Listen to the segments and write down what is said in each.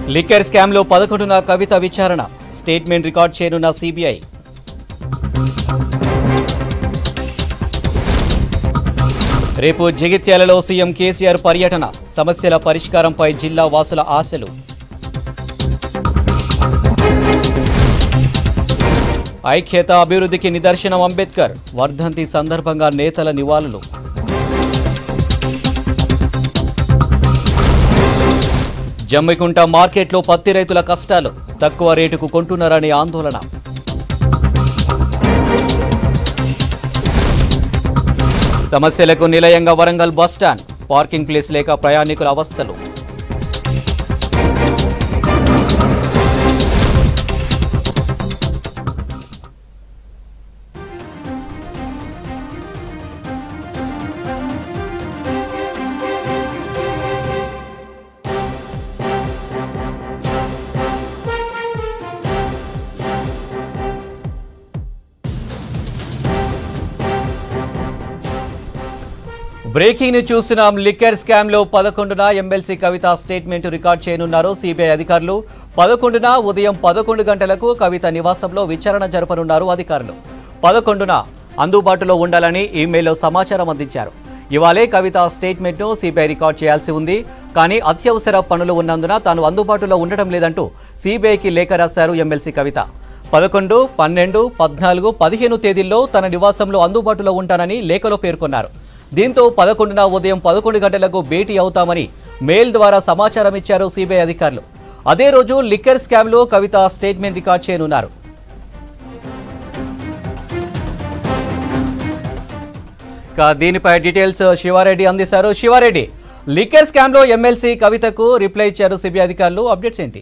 Liquor స్కామ్లో పదకొండున కవిత విచారణ స్టేట్మెంట్ రికార్డ్ చేయనున్న సిబిఐ రేపు జగిత్యాలలో సీఎం కేసీఆర్ పర్యటన సమస్యల పరిష్కారంపై జిల్లా వాసుల ఆశలు ఐక్యత అభివృద్ధికి నిదర్శనం అంబేద్కర్ వర్ధంతి సందర్భంగా నేతల నివాళులు జమ్మికుంట మార్కెట్లో పత్తి రైతుల కష్టాలు తక్కువ రేటుకు కొంటున్నారని ఆందోళన సమస్యలకు నిలయంగా వరంగల్ బస్టాండ్ పార్కింగ్ ప్లేస్ లేక ప్రయాణికుల అవస్థలు బ్రేకింగ్ ని చూస్తున్నాం లిక్కర్ స్కామ్ లో పదకొండున ఎమ్మెల్సీ కవిత స్టేట్మెంట్ రికార్డ్ చేయనున్నారు సిబిఐ అధికారులు పదకొండున ఉదయం పదకొండు గంటలకు కవిత నివాసంలో విచారణ జరపనున్నారు అధికారులు పదకొండున అందుబాటులో ఉండాలని ఈమెయిల్లో సమాచారం అందించారు ఇవాళే కవిత స్టేట్మెంట్ ను సిబిఐ రికార్డ్ చేయాల్సి ఉంది కానీ అత్యవసర పనులు ఉన్నందున తాను అందుబాటులో ఉండటం లేదంటూ సిబిఐకి లేఖ రాశారు ఎమ్మెల్సీ కవిత పదకొండు పన్నెండు పద్నాలుగు పదిహేను తేదీల్లో తన నివాసంలో అందుబాటులో ఉంటానని లేఖలో పేర్కొన్నారు దీంతో పదకొండున ఉదయం పదకొండు గంటలకు భేటీ అవుతామని మెయిల్ ద్వారా సమాచారం ఇచ్చారు సిబిఐ అధికారులు అదే రోజు లిక్కర్ స్కామ్లో కవిత స్టేట్మెంట్ రికార్డ్ చేయనున్నారు ఇక దీనిపై డీటెయిల్స్ శివారెడ్డి అందిస్తారు శివారెడ్డి లిక్కర్ స్కామ్లో ఎమ్మెల్సీ కవితకు రిప్లై ఇచ్చారు సిబిఐ అధికారులు అప్డేట్స్ ఏంటి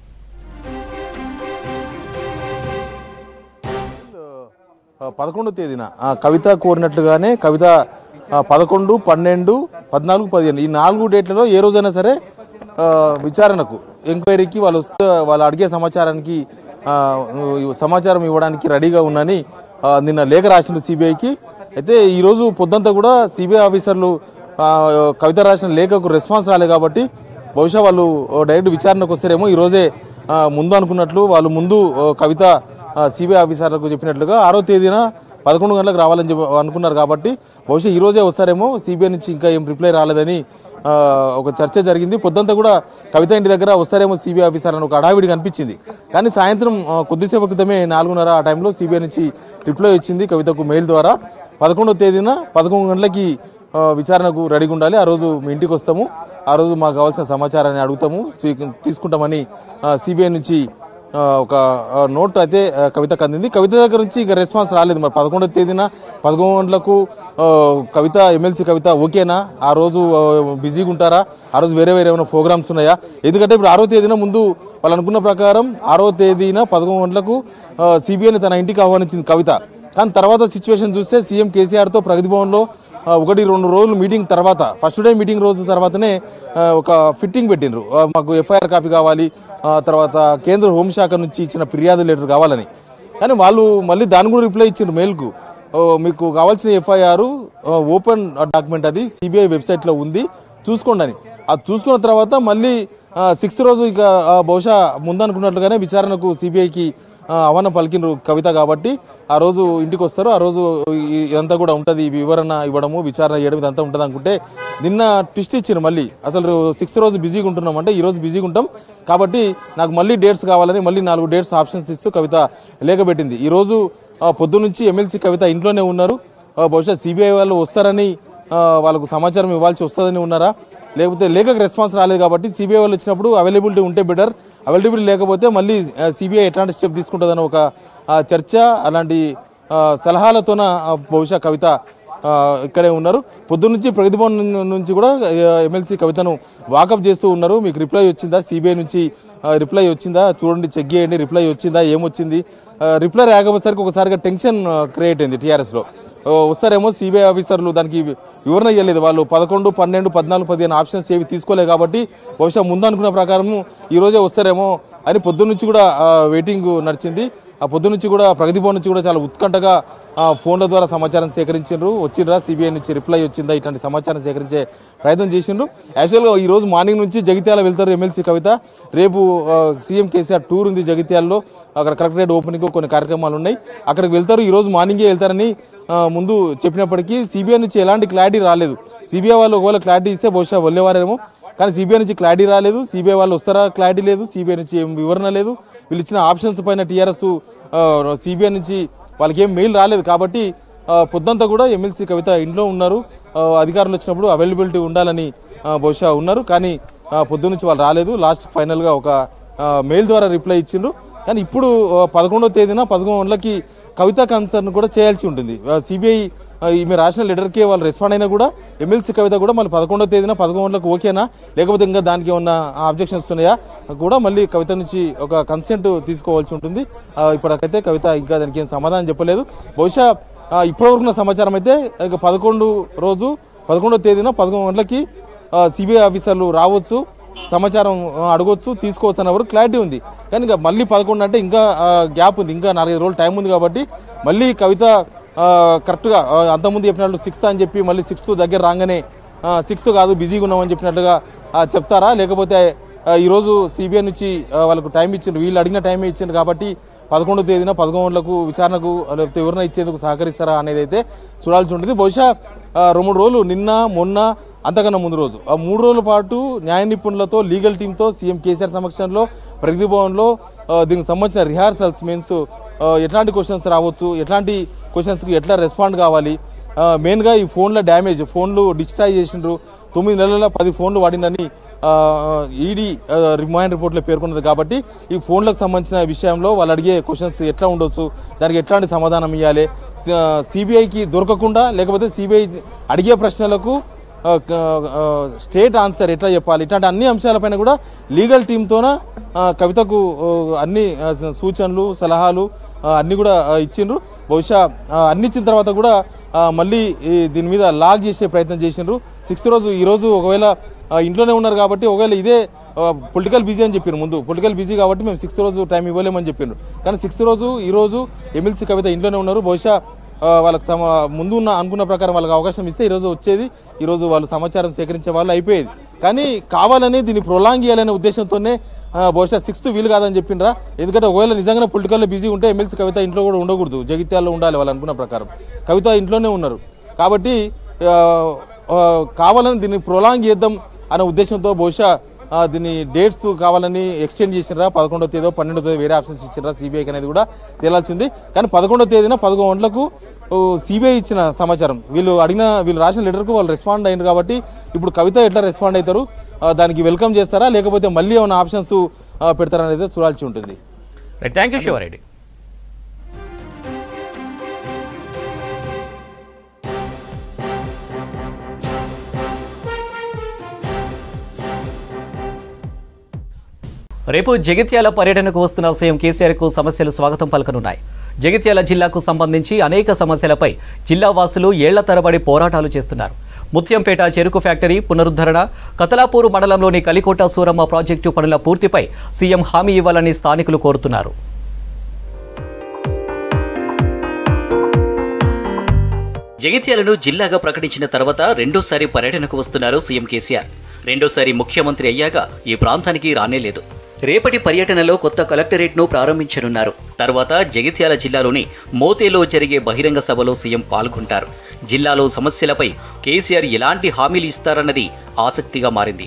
ఆ, పదకొండో తేదీన ఆ, కవిత కోరినట్లుగానే కవిత ఆ, పదకొండు పన్నెండు పద్నాలుగు పదిహేను ఈ నాలుగు డేట్లలో ఏ రోజైనా సరే ఆ, విచారణకు ఎంక్వైరీకి వాళ్ళు వస్తే వాళ్ళు అడిగే సమాచారానికి ఆ, ఈ సమాచారం ఇవ్వడానికి రెడీగా ఉన్నాని ఆ, నిన్న లేఖ రాసిన సిబిఐకి అయితే ఈ రోజు పొద్దంతా కూడా సిబిఐ ఆఫీసర్లు ఆ, కవిత రాసిన లేఖకు రెస్పాన్స్ రాలేదు కాబట్టి బహుశా వాళ్ళు ఓ, డైరెక్ట్ విచారణకు వస్తారేమో ఈ రోజే ఆ, ముందు అనుకున్నట్లు వాళ్ళు ముందు ఓ, కవిత సిబిఐ ఆఫీసర్లకు చెప్పినట్లుగా ఆరో తేదీన పదకొండు గంటలకు రావాలని చెప్పి అనుకున్నారు కాబట్టి బహుశా ఈ రోజే వస్తారేమో సిబిఐ నుంచి ఇంకా ఏం రిప్లై రాలేదని ఆ, ఒక చర్చ జరిగింది పొద్దంతా కూడా కవిత ఇంటి దగ్గర వస్తారేమో సిబిఐ ఆఫీసర్ అని ఒక హడావిడి కనిపించింది కానీ సాయంత్రం ఆ, కొద్దిసేపు క్రితమే నాలుగున్నర ఆ టైంలో సిబిఐ నుంచి రిప్లై వచ్చింది కవితకు మెయిల్ ద్వారా పదకొండో తేదీన పదకొండు గంటలకి ఆ, విచారణకు రెడీగా ఉండాలి ఆ రోజు మీ ఇంటికి వస్తాము ఆ రోజు మాకు కావాల్సిన సమాచారాన్ని అడుగుతాము స్వీ- తీసుకుంటామని సిబిఐ నుంచి ఆ, ఒక ఆ, నోట్ అయితే ఆ, కవితకు అందింది కవిత దగ్గర నుంచి ఇంకా రెస్పాన్స్ రాలేదు మరి పదకొండవ తేదీన పదకొండు గంటలకు ఆ, కవిత ఎమ్మెల్సీ కవిత ఓకేనా ఆ రోజు ఆ, బిజీగా ఉంటారా ఆ రోజు వేరే వేరే ఏమైనా ప్రోగ్రామ్స్ ఉన్నాయా ఎందుకంటే ఇప్పుడు ఆరో తేదీన ముందు వాళ్ళు అనుకున్న ప్రకారం ఆరో తేదీన పదకొండు గంటలకు సిబిఐని తన ఇంటికి ఆహ్వానించింది కవిత కానీ తర్వాత సిచ్యువేషన్ చూస్తే సీఎం కేసీఆర్తో ప్రగతి భవన్లో ఆ, ఒకటి రెండు రోజులు మీటింగ్ తర్వాత ఫస్ట్ డే మీటింగ్ రోజు తర్వాతనే ఆ, ఒక ఫిట్టింగ్ పెట్టిండ్రు ఆ, మాకు ఎఫ్ఐఆర్ కాపీ కావాలి ఆ, తర్వాత కేంద్ర హోంశాఖ నుంచి ఇచ్చిన ఫిర్యాదు లెటర్ కావాలని కానీ వాళ్ళు మళ్ళీ దాని కూడా రిప్లై ఇచ్చిండ్రు మెయిల్కు ఓ, మీకు కావాల్సిన ఎఫ్ఐఆర్ ఓపెన్ డాక్యుమెంట్ అది సిబిఐ వెబ్సైట్లో ఉంది చూసుకోండి అని అది చూసుకున్న తర్వాత మళ్ళీ సిక్స్త్ రోజు ఇక ఆ, బహుశా ముందనుకున్నట్లుగానే విచారణకు సిబిఐకి ఆహ్వానం పలికిన కవిత కాబట్టి ఆ రోజు ఇంటికి వస్తారు ఆ రోజు ఈ- ఇదంతా కూడా ఉంటది ఈ వివరణ ఇవ్వడము విచారణ చేయడం ఇదంతా ఉంటది అనుకుంటే నిన్న ట్విస్ట్ ఇచ్చారు మళ్ళీ అసలు సిక్స్త్ రోజు బిజీగా ఉంటున్నాం అంటే ఈ రోజు బిజీగా ఉంటాం కాబట్టి నాకు మళ్ళీ డేట్స్ కావాలని మళ్ళీ నాలుగు డేట్స్ ఆప్షన్స్ ఇస్తూ కవిత లేఖ పెట్టింది ఈ రోజు ఆ, పొద్దు నుంచి ఎమ్మెల్సీ కవిత ఇంట్లోనే ఉన్నారు ఆ, బహుశా సిబిఐ వాళ్ళు వస్తారని ఆ, వాళ్ళకు సమాచారం ఇవ్వాల్సి వస్తుందని ఉన్నారా లేకపోతే లేఖకు రెస్పాన్స్ రాలేదు కాబట్టి సిబిఐ వాళ్ళు వచ్చినప్పుడు అవైలబిలిటీ ఉంటే బెటర్ అవైలబిలిటీ లేకపోతే మళ్ళీ సిబిఐ ఎట్లాంటి స్టెప్ తీసుకుంటుందని ఒక ఆ, చర్చ అలాంటి ఆ, సలహాలతోన ఆ, బహుశా కవిత ఆ, ఇక్కడే ఉన్నారు పొద్దున్న నుంచి ప్రగతి భవన్ నుంచి కూడా ఎమ్మెల్సీ కవితను వాకప్ చేస్తూ ఉన్నారు మీకు రిప్లై వచ్చిందా సిబిఐ నుంచి రిప్లై వచ్చిందా చూడండి చెక్ చేయండి రిప్లై వచ్చిందా ఏమొచ్చింది రిప్లై రాకపోయేసరికి ఒకసారిగా టెన్షన్ క్రియేట్ అయింది టీఆర్ఎస్ లో ఓ, వస్తారేమో సిబిఐ ఆఫీసర్లు దానికి వివరణ ఇవ్వలేదు వాళ్ళు పదకొండు పన్నెండు పద్నాలుగు పదిహేను ఆప్షన్స్ ఏవి తీసుకోలేదు కాబట్టి బహుశా ముందు అనుకున్న ప్రకారము ఈ రోజే వస్తారేమో అని పొద్దున్న నుంచి కూడా ఆ, వెయిటింగ్ నడిచింది ఆ పొద్దు నుంచి కూడా ప్రగతి భవన్ నుంచి కూడా చాలా ఉత్కంఠగా ఆ, ఫోన్ల ద్వారా సమాచారం సేకరించారు వచ్చిండ్రా సిబిఐ నుంచి రిప్లై వచ్చిందా ఇట్లాంటి సమాచారం సేకరించే ప్రయత్నం చేసిండ్రు యాక్చువల్గా ఈ రోజు మార్నింగ్ నుంచి జగిత్యాల వెళ్తారు ఎమ్మెల్సీ కవిత రేపు ఆ, సీఎం కేసీఆర్ టూర్ ఉంది జగిత్యాలలో అక్కడ కలెక్టరేట్ ఓపెనింగ్ కొన్ని కార్యక్రమాలు ఉన్నాయి అక్కడికి వెళ్తారు ఈ రోజు మార్నింగే వెళ్తారని ఆ, ముందు చెప్పినప్పటికీ సిబిఐ నుంచి ఎలాంటి క్లారిటీ రాలేదు సిబిఐ వాళ్ళు ఒకవేళ క్లారిటీ ఇస్తే బహుశా వెళ్ళేవారేమో కానీ సిబిఐ నుంచి క్లారిటీ రాలేదు సిబిఐ వాళ్ళు వస్తారా క్లారిటీ లేదు సిబిఐ నుంచి ఏం వివరణ లేదు వీళ్ళు ఇచ్చిన ఆప్షన్స్ పైన టీఆర్ఎస్ సిబిఐ నుంచి వాళ్ళకి ఏం మెయిల్ రాలేదు కాబట్టి ఆ, పొద్దంతా కూడా ఎమ్మెల్సీ కవిత ఇంట్లో ఉన్నారు ఆ, అధికారులు వచ్చినప్పుడు అవైలబిలిటీ ఉండాలని ఆ, బహుశా ఉన్నారు కానీ ఆ, పొద్దున్న నుంచి వాళ్ళు రాలేదు లాస్ట్ ఫైనల్గా ఒక ఆ, మెయిల్ ద్వారా రిప్లై ఇచ్చిండ్రు కానీ ఇప్పుడు ఆ, పదకొండవ తేదీన పదకొండు గంటలకి కవిత కన్సర్న్ కూడా చేయాల్సి ఉంటుంది సిబిఐ ఈమె రాసిన లెటర్కి వాళ్ళు రెస్పాండ్ అయినా కూడా ఎమ్మెల్సీ కవిత కూడా మళ్ళీ పదకొండవ తేదీన పదకొండు గంటలకు ఓకేనా లేకపోతే ఇంకా దానికి ఏమన్నా ఆబ్జెక్షన్స్ ఉన్నాయా కూడా మళ్ళీ కవిత నుంచి ఒక కన్సెంట్ తీసుకోవాల్సి ఉంటుంది ఆ, ఇప్పటికైతే కవిత ఇంకా దానికి ఏం సమాధానం చెప్పలేదు బహుశా ఆ, ఇప్పటివరకు ఉన్న సమాచారం అయితే ఇక పదకొండు రోజు పదకొండవ తేదీన పదకొండు గంటలకి సిబిఐ ఆఫీసర్లు రావచ్చు సమాచారం ఆ, అడగొచ్చు తీసుకోవచ్చు అన్న వరకు క్లారిటీ ఉంది కానీ ఇంకా మళ్ళీ పదకొండు అంటే ఇంకా ఆ, గ్యాప్ ఉంది ఇంకా నాలుగైదు రోజులు టైం ఉంది కాబట్టి మళ్ళీ కవిత ఆ, కరెక్ట్గా ఆ, అంతకుముందు చెప్పినట్లు సిక్స్త్ అని చెప్పి మళ్ళీ సిక్స్త్ దగ్గర రాగానే సిక్స్త్ కాదు బిజీగా ఉన్నామని చెప్పినట్లుగా ఆ, చెప్తారా లేకపోతే ఆ, ఈరోజు సిబిఐ నుంచి ఆ, వాళ్ళకు టైం ఇచ్చిండ్రు వీళ్ళు అడిగిన టైం ఇచ్చిండ్రు కాబట్టి పదకొండో తేదీన పదకొండు గంటలకు విచారణకు లేకపోతే వివరణ ఇచ్చేందుకు సహకరిస్తారా అనేది అయితే చూడాల్సి ఉంటుంది బహుశా ఆ, రెండు మూడు రోజులు నిన్న మొన్న అంతకన్నా ముందు రోజు ఆ మూడు రోజుల పాటు న్యాయ నిపుణులతో లీగల్ టీంతో సీఎం కేసీఆర్ సమక్షంలో ప్రగతి భవన్లో ఆ, దీనికి సంబంధించిన రిహార్సల్స్ మీన్స్ ఎట్లాంటి క్వశ్చన్స్ రావచ్చు ఎట్లాంటి క్వశ్చన్స్కి ఎట్లా రెస్పాండ్ కావాలి ఆ, మెయిన్గా ఈ ఫోన్ల డ్యామేజ్ ఫోన్లు డిస్ట్రాయ్ చేసిండ్రు తొమ్మిది నెలల పది ఫోన్లు వాడిందని ఈడీ రిమైండ్ రిపోర్ట్లో పేర్కొన్నది కాబట్టి ఈ ఫోన్లకు సంబంధించిన విషయంలో వాళ్ళు అడిగే క్వశ్చన్స్ ఎట్లా ఉండొచ్చు దానికి ఎట్లాంటి సమాధానం ఇవ్వాలి సిబిఐకి దొరకకుండా లేకపోతే సిబిఐ అడిగే ప్రశ్నలకు ఆ, క- ఆ, స్టేట్ ఆన్సర్ ఎట్లా చెప్పాలి ఇట్లాంటి అన్ని అంశాలపైన కూడా లీగల్ టీంతోన ఆ, కవితకు ఆ, అన్ని ఆ, సూచనలు సలహాలు ఆ, అన్ని కూడా ఆ, ఇచ్చిండ్రు బహుశా ఆ, అన్ని ఇచ్చిన తర్వాత కూడా ఆ, మళ్ళీ ఈ దీని మీద లాగ్ చేసే ప్రయత్నం చేసిండ్రు సిక్స్త్ రోజు ఈ రోజు ఒకవేళ ఆ, ఇంట్లోనే ఉన్నారు కాబట్టి ఒకవేళ ఇదే పొలిటికల్ బిజీ అని చెప్పారు ముందు పొలిటికల్ బిజీ కాబట్టి మేము సిక్స్త్ రోజు టైం ఇవ్వలేమని చెప్పిండ్రు కానీ సిక్స్త్ రోజు ఈ రోజు ఎమ్మెల్సీ కవిత ఇంట్లోనే ఉన్నారు బహుశా ఆ, వాళ్ళకి సమ ముందు ఉన్న అనుకున్న ప్రకారం వాళ్ళకి అవకాశం ఇస్తే ఈరోజు వచ్చేది ఈరోజు వాళ్ళు సమాచారం సేకరించే వాళ్ళు అయిపోయేది కానీ కావాలని దీన్ని ప్రొలాంగ్ చేయాలనే ఉద్దేశంతోనే ఆ, బహుశా సిక్స్త్ వీలు కాదని చెప్పిండ్రా ఎందుకంటే ఒకవేళ నిజంగానే పొలిటికల్లో బిజీ ఉంటే ఎమ్మెల్సీ కవిత ఇంట్లో కూడా ఉండకూడదు జగిత్యాల్లో ఉండాలి వాళ్ళు అనుకున్న ప్రకారం కవిత ఇంట్లోనే ఉన్నారు కాబట్టి ఆ, ఆ, కావాలని దీన్ని ప్రొలాంగ్ చేద్దాం అనే ఉద్దేశంతో బహుశా ఆ, దీన్ని డేట్స్ కావాలని ఎక్స్టెండ్ చేసినరా పదకొండో తేదీ పన్నెండో తేదీ వేరే ఆప్షన్స్ ఇచ్చినరా సిబిఐకి అనేది కూడా తేలాల్సింది కానీ పదకొండో తేదీన పదకొండు గంటలకు సిబిఐ ఇచ్చిన సమాచారం వీళ్ళు అడిగిన వీళ్ళు రాసిన లెటర్కు వాళ్ళు రెస్పాండ్ అయింది కాబట్టి ఇప్పుడు కవిత ఎట్లా రెస్పాండ్ అవుతారు ఆ, దానికి వెల్కమ్ చేస్తారా లేకపోతే మళ్ళీ ఏమైనా ఆప్షన్స్ పెడతారా అనేది చూడాల్సి ఉంటుంది రైట్ థ్యాంక్ యూ శివారెడ్డి రేపు జగిత్యాల పర్యటనకు వస్తున్న సీఎం కేసీఆర్ కు సమస్యలు స్వాగతం పలకనున్నాయి జగిత్యాల జిల్లాకు సంబంధించి అనేక సమస్యలపై జిల్లా వాసులు ఏళ్ల తరబడి పోరాటాలు చేస్తున్నారు ముత్యంపేట చెరుకు ఫ్యాక్టరీ పునరుద్ధరణ కతలాపూరు మండలంలోని కలికోట సూరమ్మ ప్రాజెక్టు పనుల పూర్తిపై సీఎం హామీ ఇవ్వాలని స్థానికులు కోరుతున్నారు జగిత్యాలను జిల్లాగా ప్రకటించిన తర్వాత రెండోసారి పర్యటనకు వస్తున్నారు సీఎం కేసీఆర్ రెండోసారి ముఖ్యమంత్రి అయ్యాక ఈ ప్రాంతానికి రానేలేదు రేపటి పర్యటనలో కొత్త కలెక్టరేట్ను ప్రారంభించనున్నారు తర్వాత జగిత్యాల జిల్లాలోని మోతేలో జరిగే బహిరంగ సభలో సీఎం పాల్గొంటారు జిల్లాలో సమస్యలపై కేసీఆర్ ఎలాంటి హామీలు ఇస్తారన్నది ఆసక్తిగా మారింది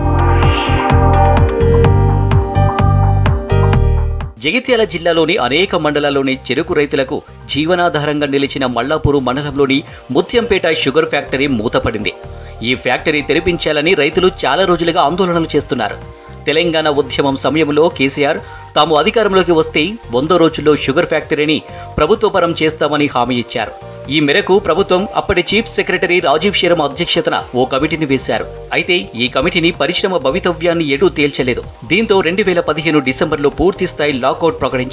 జగిత్యాల జిల్లాలోని అనేక మండలాల్లోని చెరుకు రైతులకు జీవనాధారంగా నిలిచిన మల్లాపూరు మండలంలోని ముత్యంపేట షుగర్ ఫ్యాక్టరీ మూతపడింది ఈ ఫ్యాక్టరీ తెరిపించాలని రైతులు చాలా రోజులుగా ఆందోళనలు చేస్తున్నారు తెలంగాణ ఉద్యమం సమయంలో కేసీఆర్ తాము అధికారంలోకి వస్తే వంద రోజుల్లో షుగర్ ఫ్యాక్టరీని ప్రభుత్వపరం చేస్తామని హామీ ఇచ్చారు ఈ మేరకు ప్రభుత్వం అప్పటి చీఫ్ సెక్రటరీ రాజీవ్ శర్మ అధ్యక్షతన ఓ కమిటీని వేశారు అయితే ఈ కమిటీని పరిశ్రమ భవితవ్యాన్ని ఎటూ తేల్చలేదు దీంతో రెండు వేల పదిహేను డిసెంబర్లో పూర్తి స్థాయి లాకౌట్ ప్రకటించారు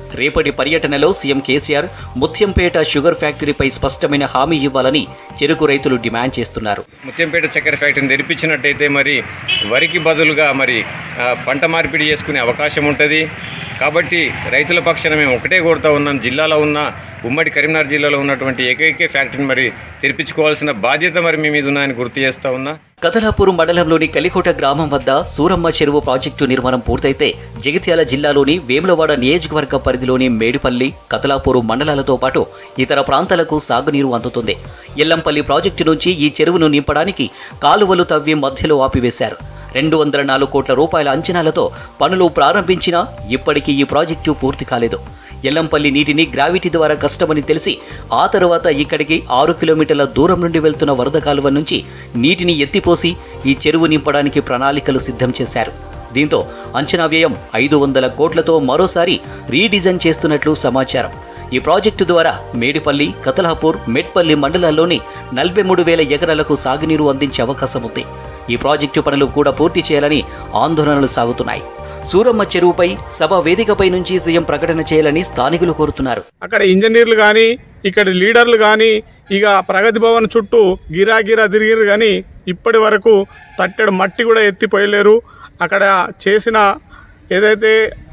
రేపటి పర్యటనలో సీఎం కేసీఆర్ ముత్యంపేట షుగర్ ఫ్యాక్టరీపై స్పష్టమైన హామీ ఇవ్వాలని చెరుకు రైతులు డిమాండ్ చేస్తున్నారు ముత్యంపేట చక్కెర ఫ్యాక్టరీని తెరిపించినట్టయితే మరి వరికి బదులుగా మరి ఆ, పంట మార్పిడి చేసుకునే అవకాశం ఉంటుంది కాబట్టి రైతుల పక్షాన మేము ఒకటే కోరుతా ఉన్నాం జిల్లాలో ఉన్న ఉమ్మడి కరీంనగర్ జిల్లాలో ఉన్నటువంటి ఏకైక ఫ్యాక్టరీని మరి తెరిపించుకోవాల్సిన బాధ్యత మరి మీ మీద ఉన్నాయని గుర్తు చేస్తా ఉన్నా కదలాపూర్ మండలంలోని కలికోట గ్రామం వద్ద సూరమ్మ చెరువు ప్రాజెక్టు నిర్మాణం పూర్తయితే జగిత్యాల జిల్లాలోని వేములవాడ నియోజకవర్గ పరిధిలోని మేడిపల్లి కదలాపూరు మండలాలతో పాటు ఇతర ప్రాంతాలకు సాగునీరు అందుతుంది ఎల్లంపల్లి ప్రాజెక్టు నుంచి ఈ చెరువును నింపడానికి కాలువలు తవ్వి మధ్యలో ఆపివేశారు రెండు వందల నాలుగు కోట్ల రూపాయల అంచనాలతో పనులు ప్రారంభించినా ఇప్పటికీ ఈ ప్రాజెక్టు పూర్తి కాలేదు ఎల్లంపల్లి నీటిని గ్రావిటీ ద్వారా కష్టమని తెలిసి ఆ తరువాత ఇక్కడికి ఆరు కిలోమీటర్ల దూరం నుండి వెళ్తున్న వరద కాలువ నుంచి నీటిని ఎత్తిపోసి ఈ చెరువు నింపడానికి ప్రణాళికలు సిద్ధం చేశారు దీంతో అంచనా వ్యయం ఐదు వందల కోట్లతో మరోసారి రీడిజైన్ చేస్తున్నట్లు సమాచారం ఈ ప్రాజెక్టు ద్వారా మేడిపల్లి కతలాపూర్ మెట్పల్లి మండలాల్లోని నలభై మూడు వేల ఎకరాలకు సాగునీరు అందించే అవకాశం ఉంది ఈ ప్రాజెక్టు పనులు కూడా పూర్తి చేయాలని ఆందోళనలు సాగుతున్నాయి సూరమ్మ చెరువుపై సభ వేదికపై నుంచి సీఎం ప్రకటన చేయాలని స్థానికులు కోరుతున్నారు అక్కడ ఇంజనీర్లు కానీ ఇక్కడ లీడర్లు కానీ ఇక ప్రగతి భవన్ చుట్టూ గిరా గిరా తిరిగిరు కానీ ఇప్పటి వరకు తట్టెడు మట్టి కూడా ఎత్తిపోయలేరు అక్కడ చేసిన ఏదైతే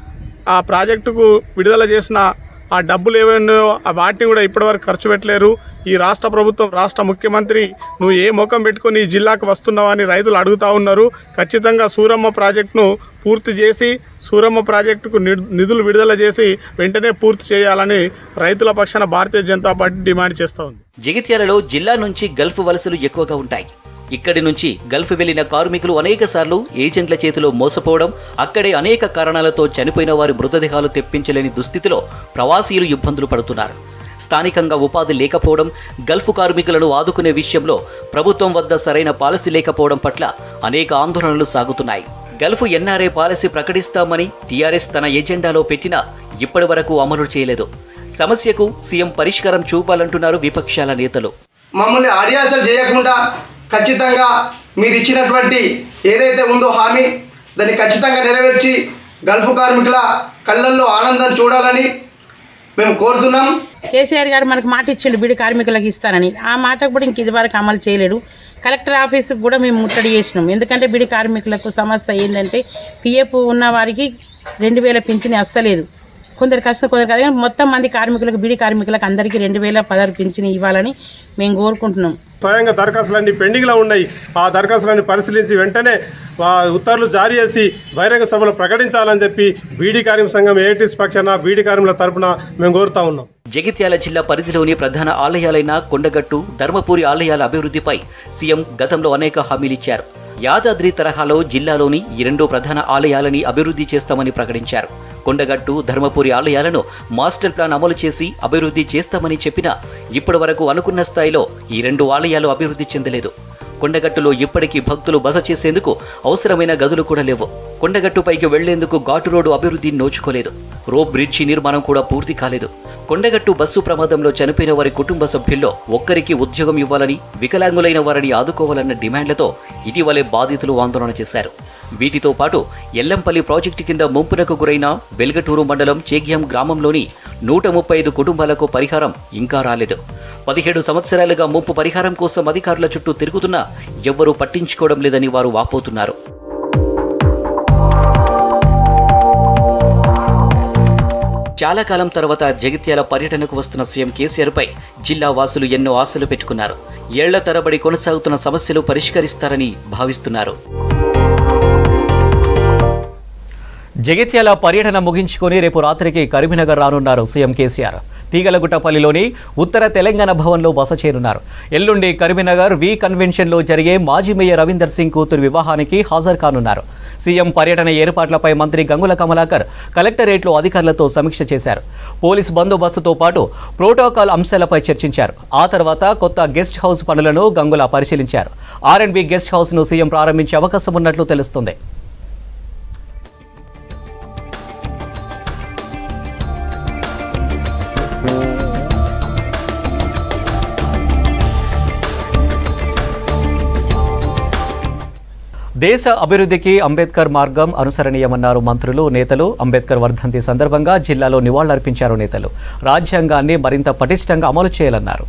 ఆ ప్రాజెక్టుకు విడుదల చేసిన ఆ డబ్బులు ఏమైనాయో ఆ వాటిని కూడా ఇప్పటివరకు ఖర్చు పెట్టలేరు ఈ రాష్ట్ర ప్రభుత్వం రాష్ట్ర ముఖ్యమంత్రి నువ్వు ఏ ముఖం పెట్టుకొని ఈ జిల్లాకు వస్తున్నావా అని రైతులు అడుగుతా ఉన్నారు ఖచ్చితంగా సూరమ్మ ప్రాజెక్టును పూర్తి చేసి సూరమ్మ ప్రాజెక్టుకు నిడ్- నిధులు విడుదల చేసి వెంటనే పూర్తి చేయాలని రైతుల పక్షాన భారతీయ జనతా పార్టీ డిమాండ్ చేస్తూ ఉంది జగిత్యాలలో జిల్లా నుంచి గల్ఫ్ వలసలు ఎక్కువగా ఉంటాయి ఇక్కడి నుంచి గల్ఫ్ వెళ్లిన కార్మికులు అనేక సార్లు ఏజెంట్ల చేతిలో మోసపోవడం అక్కడే అనేక కారణాలతో చనిపోయిన వారి మృతదేహాలు తెప్పించలేని దుస్థితిలో ప్రవాసీలు ఇబ్బందులు పడుతున్నారు స్థానికంగా ఉపాధి లేకపోవడం గల్ఫ్ కార్మికులను ఆదుకునే విషయంలో ప్రభుత్వం వద్ద సరైన పాలసీ లేకపోవడం పట్ల అనేక ఆందోళనలు సాగుతున్నాయి గల్ఫ్ ఎన్ఆర్ఏ పాలసీ ప్రకటిస్తామని టీఆర్ఎస్ తన ఎజెండాలో పెట్టినా ఇప్పటి వరకు అమలు చేయలేదు సమస్యకు సీఎం పరిష్కారం చూపాలంటున్నారు విపక్షాల నేతలు మమ్మల్ని అడియాసలు చేయకుండా ఖచ్చితంగా మీరు ఇచ్చినటువంటి ఏదైతే ఉందో హామీ దాన్ని ఖచ్చితంగా నెరవేర్చి గల్ఫ్ కార్మికుల కళ్ళల్లో ఆనందం చూడాలని మేము కోరుతున్నాం కేసీఆర్ గారు మనకు మాట ఇచ్చిండు బీడి కార్మికులకు ఇస్తానని ఆ మాట కూడా ఇంక ఇదివరకు అమలు చేయలేడు కలెక్టర్ ఆఫీస్కి కూడా మేము ముట్టడి చేసినాం ఎందుకంటే బీడి కార్మికులకు సమస్య ఏంటంటే పిఎఫ్ ఉన్న వారికి రెండు వేల పింఛని వస్తలేదు కొందరు కష్టం కొందరు కాదు కానీ మొత్తం మంది కార్మికులకు బీడి కార్మికులకు అందరికీ రెండు వేల పదహారు పింఛని ఇవ్వాలని మేము కోరుకుంటున్నాం స్వయంగా దరఖాస్తులన్నీ పెండింగ్లో ఉన్నాయి ఆ దరఖాస్తులన్నీ పరిశీలించి వెంటనే ఆ ఉత్తర్వులు జారీ చేసి బహిరంగ సభలో ప్రకటించాలని చెప్పి బీడీ కార్మిక సంఘం ఏఐటీస్ పక్షాన బీడీ కార్మికుల తరపున మేము కోరుతా ఉన్నాం జగిత్యాల జిల్లా పరిధిలోని ప్రధాన ఆలయాలైన కొండగట్టు ధర్మపురి ఆలయాల అభివృద్ధిపై సీఎం గతంలో అనేక హామీలిచ్చారు యాదాద్రి తరహాలో జిల్లాలోని ఈ రెండు ప్రధాన ఆలయాలని అభివృద్ధి చేస్తామని ప్రకటించారు కొండగట్టు ధర్మపురి ఆలయాలను మాస్టర్ ప్లాన్ అమలు చేసి అభివృద్ధి చేస్తామని చెప్పినా ఇప్పటి వరకు అనుకున్న స్థాయిలో ఈ రెండు ఆలయాలు అభివృద్ధి చెందలేదు కొండగట్టులో ఇప్పటికీ భక్తులు బస చేసేందుకు అవసరమైన గదులు కూడా లేవు కొండగట్టుపైకి వెళ్లేందుకు ఘాటు రోడ్డు అభివృద్ధి నోచుకోలేదు రోప్ బ్రిడ్జి నిర్మాణం కూడా పూర్తి కాలేదు కొండగట్టు బస్సు ప్రమాదంలో చనిపోయిన వారి కుటుంబ సభ్యుల్లో ఒక్కరికి ఉద్యోగం ఇవ్వాలని వికలాంగులైన వారిని ఆదుకోవాలన్న డిమాండ్లతో ఇటీవలే బాధితులు ఆందోళన చేశారు వీటితో పాటు ఎల్లంపల్లి ప్రాజెక్టు కింద ముంపునకు గురైన వెల్గటూరు మండలం చేగ్యం గ్రామంలోని నూట ముప్పై ఐదు కుటుంబాలకు పరిహారం ఇంకా రాలేదు పదిహేడు సంవత్సరాలుగా ముంపు పరిహారం కోసం అధికారుల చుట్టూ తిరుగుతున్నా ఎవ్వరూ పట్టించుకోవడం లేదని వారు వాపోతున్నారు చాలా కాలం తర్వాత జగిత్యాల పర్యటనకు వస్తున్న సీఎం కేసీఆర్ పై జిల్లా వాసులు ఎన్నో ఆశలు పెట్టుకున్నారు ఏళ్ల తరబడి కొనసాగుతున్న సమస్యలు పరిష్కరిస్తారని భావిస్తున్నారు జగిత్యాల పర్యటన ముగించుకొని రేపు రాత్రికి కరీంనగర్ రానున్నారు సీఎం కేసీఆర్ తీగలగుట్టపల్లిలోని ఉత్తర తెలంగాణ భవన్లో బస చేరున్నారు ఎల్లుండి కరీంనగర్ వి కన్వెన్షన్లో జరిగే మాజీ మేయర్ రవీందర్ సింగ్ కూతురు వివాహానికి హాజరు కానున్నారు సీఎం పర్యటన ఏర్పాట్లపై మంత్రి గంగుల కమలాకర్ కలెక్టరేట్లో అధికారులతో సమీక్ష చేశారు పోలీస్ బందోబస్తుతో పాటు ప్రోటోకాల్ అంశాలపై చర్చించారు ఆ తర్వాత కొత్త గెస్ట్ హౌస్ పనులను గంగుల పరిశీలించారు ఆర్ అండ్ బి గెస్ట్ హౌస్ను సీఎం ప్రారంభించే అవకాశం ఉన్నట్లు తెలుస్తుంది దేశ అభివృద్ధికి అంబేద్కర్ మార్గం అనుసరణీయమన్నారు మంత్రులు నేతలు అంబేద్కర్ వర్ధంతి సందర్భంగా జిల్లాలో నివాళులర్పించారు నేతలు రాజ్యాంగాన్ని మరింత పటిష్టంగా అమలు చేయాలన్నారు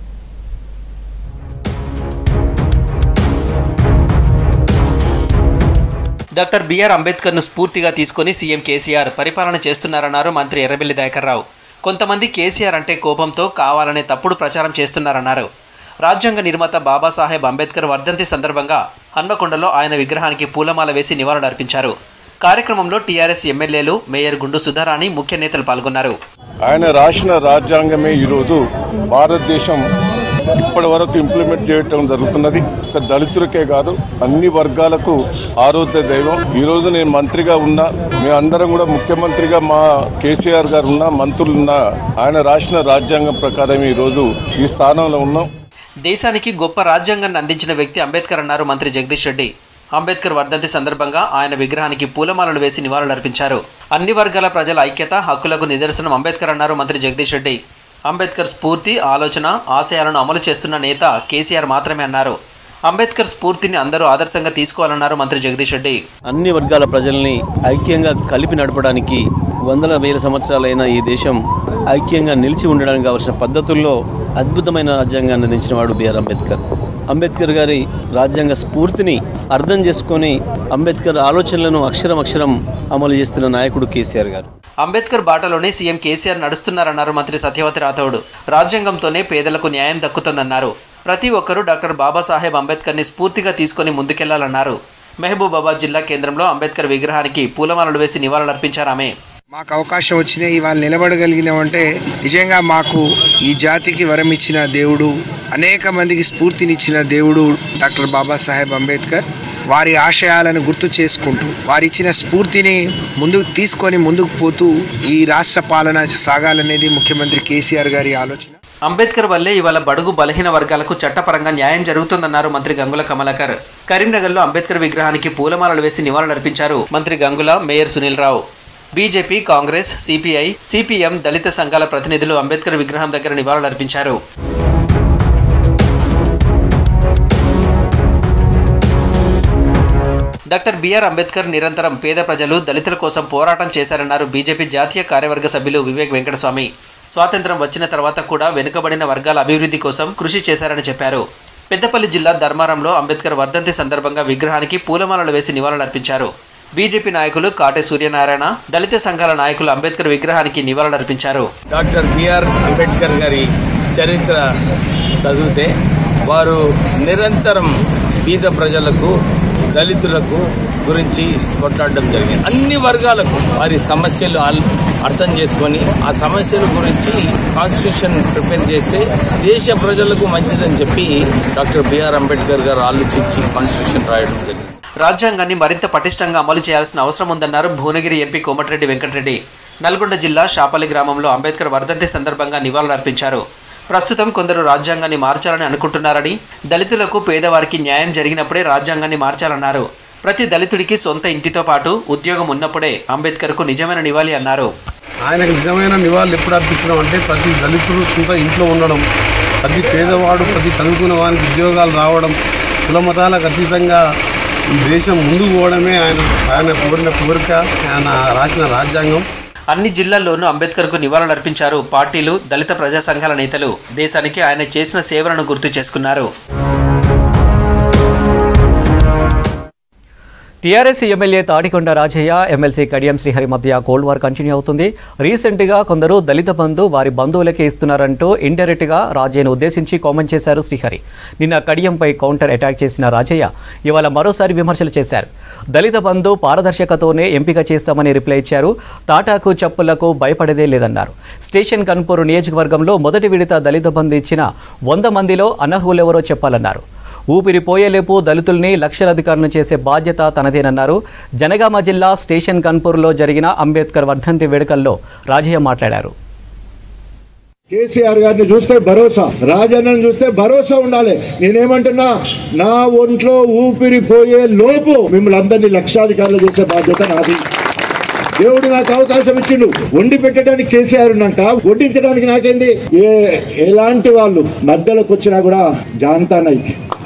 డాక్టర్ బిఆర్ అంబేద్కర్ను స్ఫూర్తిగా తీసుకొని సీఎం కేసీఆర్ పరిపాలన చేస్తున్నారన్నారు మంత్రి ఎర్రబెల్లి దయాకర్రావు కొంతమంది కేసీఆర్ అంటే కోపంతో కావాలనే తప్పుడు ప్రచారం చేస్తున్నారన్నారు రాజ్యాంగ నిర్మాత బాబాసాహెబ్ అంబేద్కర్ వర్ధంతి సందర్భంగా హన్మకొండలో ఆయన విగ్రహానికి పూలమాల వేసి నివాళులర్పించారు కార్యక్రమంలో టీఆర్ఎస్ ఎమ్మెల్యేలు మేయర్ గుండు సుధారాణి ముఖ్య నేతలు పాల్గొన్నారు ఆయన రాసిన రాజ్యాంగమే ఈరోజు భారతదేశం ఇప్పటి వరకు ఇంప్లిమెంట్ చేయటం జరుగుతున్నది ఒక దళితులకే కాదు అన్ని వర్గాలకు ఆరోగ్య దైవం ఈ రోజు నేను మంత్రిగా ఉన్నా మేమందరం కూడా ముఖ్యమంత్రిగా మా కేసీఆర్ గారు ఉన్నా మంత్రులున్నా ఆయన రాసిన రాజ్యాంగం ప్రకారం ఈ రోజు ఈ స్థానంలో ఉన్నాం దేశానికి గొప్ప రాజ్యాంగాన్ని అందించిన వ్యక్తి అంబేద్కర్ అన్నారు మంత్రి జగదీష్ రెడ్డి అంబేద్కర్ వర్ధంతి సందర్భంగా ఆయన విగ్రహానికి పూలమాలలు వేసి నివాళులర్పించారు అన్ని వర్గాల ప్రజల ఐక్యత హక్కులకు నిదర్శనం అంబేద్కర్ అన్నారు మంత్రి జగదీష్ రెడ్డి అంబేద్కర్ స్ఫూర్తి ఆలోచన ఆశయాలను అమలు చేస్తున్న నేత కేసీఆర్ మాత్రమే అన్నారు అంబేద్కర్ స్ఫూర్తిని అందరూ ఆదర్శంగా తీసుకోవాలన్నారు మంత్రి జగదీష్ రెడ్డి అన్ని వర్గాల ప్రజల్ని ఐక్యంగా కలిపి నడపడానికి వందల వేల సంవత్సరాలైన ఈ దేశం ఐక్యంగా నిలిచి ఉండడానికి కావలసిన పద్ధతుల్లో అద్భుతమైన రాజ్యాంగాన్ని అందించిన వాడు బిఆర్ అంబేద్కర్ అంబేద్కర్ గారి రాజ్యాంగ స్ఫూర్తిని అర్థం చేసుకొని అంబేద్కర్ ఆలోచనలను అక్షరం అక్షరం అమలు చేస్తున్న నాయకుడు కేసీఆర్ గారు అంబేద్కర్ బాటలోనే సీఎం కేసీఆర్ నడుస్తున్నారన్నారు మంత్రి సత్యవతి రాథోడ్ రాజ్యాంగంతోనే పేదలకు న్యాయం దక్కుతుందన్నారు ప్రతి ఒక్కరూ డాక్టర్ బాబాసాహెబ్ అంబేద్కర్ని స్ఫూర్తిగా తీసుకొని ముందుకెళ్లాలన్నారు మహబూబాబాద్ జిల్లా కేంద్రంలో అంబేద్కర్ విగ్రహానికి పూలమాలలు వేసి నివాళులర్పించారు ఆమె మాకు అవకాశం వచ్చినాయి ఇవాళ నిలబడగలిగినామంటే నిజంగా మాకు ఈ జాతికి వరం ఇచ్చిన దేవుడు అనేక మందికి స్ఫూర్తినిచ్చిన దేవుడు డాక్టర్ బాబాసాహెబ్ అంబేద్కర్ వారి ఆశయాలను గుర్తు చేసుకుంటూ వారి ఇచ్చిన స్ఫూర్తిని ముందుకు తీసుకొని ముందుకు పోతూ ఈ రాష్ట్ర పాలన సాగాలనేది ముఖ్యమంత్రి కేసీఆర్ గారి ఆలోచన అంబేద్కర్ వల్లే ఇవాళ బడుగు బలహీన వర్గాలకు చట్టపరంగా న్యాయం జరుగుతుందన్నారు మంత్రి గంగుల కమలాకర్ కరీంనగర్లో అంబేద్కర్ విగ్రహానికి పూలమాలలు వేసి నివాళులర్పించారు మంత్రి Gangula mayor Sunil Rao BJP Congress CPI CPM దళిత సంఘాల ప్రతినిధులు అంబేద్కర్ విగ్రహం దగ్గర నివాళులర్పించారు డాక్టర్ బిఆర్ అంబేద్కర్ నిరంతరం పేద ప్రజలు దళితుల కోసం పోరాటం చేశారన్నారు బీజేపీ జాతీయ కార్యవర్గ సభ్యులు వివేక్ వెంకటస్వామి స్వాతంత్రం వచ్చిన తర్వాత కూడా వెనుకబడిన వర్గాల అభివృద్ధి కోసం కృషి చేశారని చెప్పారు పెద్దపల్లి జిల్లా ధర్మారంలో అంబేద్కర్ వర్ధంతి సందర్భంగా విగ్రహానికి పూలమాలలు వేసి నివాళులర్పించారు బీజేపీ నాయకులు కాటే సూర్యనారాయణ దళిత సంఘాల నాయకులు అంబేద్కర్ విగ్రహానికి నివాళులర్పించారు డాక్టర్ బిఆర్ అంబేద్కర్ గారి చరిత్ర చదివితే వారు నిరంతరం బీద ప్రజలకు దళితులకు గురించి కొట్లాడడం జరిగింది అన్ని వర్గాలకు వారి సమస్యలు ఆల్- అర్థం చేసుకొని ఆ సమస్యల గురించి కాన్స్టిట్యూషన్ ప్రిపేర్ చేస్తే దేశ ప్రజలకు మంచిదని చెప్పి డాక్టర్ బిఆర్ అంబేద్కర్ గారు ఆలోచించి కాన్స్టిట్యూషన్ రాయడం జరిగింది రాజ్యాంగాన్ని మరింత పటిష్టంగా అమలు చేయాల్సిన అవసరం ఉందన్నారు భువనగిరి ఎంపీ కోమటిరెడ్డి వెంకటరెడ్డి నల్గొండ జిల్లా షాపల్లి గ్రామంలో అంబేద్కర్ వర్ధంతి సందర్భంగా నివాళులర్పించారు ప్రస్తుతం కొందరు రాజ్యాంగాన్ని మార్చాలని అనుకుంటున్నారని దళితులకు పేదవారికి న్యాయం జరిగినప్పుడే రాజ్యాంగాన్ని మార్చాలన్నారు ప్రతి దళితుడికి సొంత ఇంటితో పాటు ఉద్యోగం ఉన్నప్పుడే అంబేద్కర్కు నిజమైన నివాళి అన్నారు ఆయనకు నిజమైన నివాళులు ఎప్పుడు అర్పించడం అంటే ప్రతి దళితుడు సొంత ఇంట్లో ఉండడం ప్రతి పేదవాడు ప్రతి చదువుకున్న వారికి ఉద్యోగాలు రావడం కుల మతాలకు అతీతంగా ఈ దేశం ముందుకు పోవడమే ఆయన ఆయన కోరిన కోరిక ఆయన రాసిన రాజ్యాంగం అన్ని జిల్లాల్లోనూ అంబేద్కర్కు నివాళులర్పించారు పార్టీలు దళిత ప్రజా సంఘాల నేతలు దేశానికి ఆయన చేసిన సేవలను గుర్తు చేసుకున్నారు TRS MLA Thatikonda Rajaiah MLC Kadiyam Srihari మధ్య కోల్డ్ వార్ కంటిన్యూ అవుతుంది రీసెంట్గా కొందరు దళిత బంధు వారి బంధువులకే ఇస్తున్నారంటూ ఇండైరెక్ట్గా రాజయ్యను ఉద్దేశించి కామెంట్ చేశారు శ్రీహరి నిన్న కడియంపై కౌంటర్ అటాక్ చేసిన రాజయ్య ఇవాళ మరోసారి విమర్శలు చేశారు దళిత బంధు పారదర్శకతోనే ఎంపిక చేస్తామని రిప్లై ఇచ్చారు తాటాకు చెప్పులకు భయపడేదే లేదన్నారు స్టేషన్ కన్పూర్ నియోజకవర్గంలో మొదటి విడత దళిత బంధు ఇచ్చిన వంద మందిలో అనర్హులెవరో చెప్పాలన్నారు ఊపిరిపోయేలేపు దళితుల్ని లక్షలాధికారులను చేసే బాధ్యత తనదేనన్నారు జనగామ జిల్లా స్టేషన్ కన్పూర్లో జరిగిన అంబేద్కర్ వర్ధంతి వేడుకల్లో రాజయ్య మాట్లాడారు కేసీఆర్ గారిని చూస్తే భరోసా రాజన్నను చూస్తే భరోసా ఉండాలి నేనేమంటున్నా నా ఒంట్లో ఊపిరిపోయే లోపు మిమ్మల్ని అందరినీ లక్షాధికారులు చేసే బాధ్యత నాది దేవుడు నాకు అవకాశం ఇచ్చిండు వండి పెట్టడానికి కేసీఆర్ ఉన్నాక వడ్డించడానికి నాకేంది ఏ ఎలాంటి వాళ్ళు మధ్యలోకి వచ్చినా కూడా జాంతానై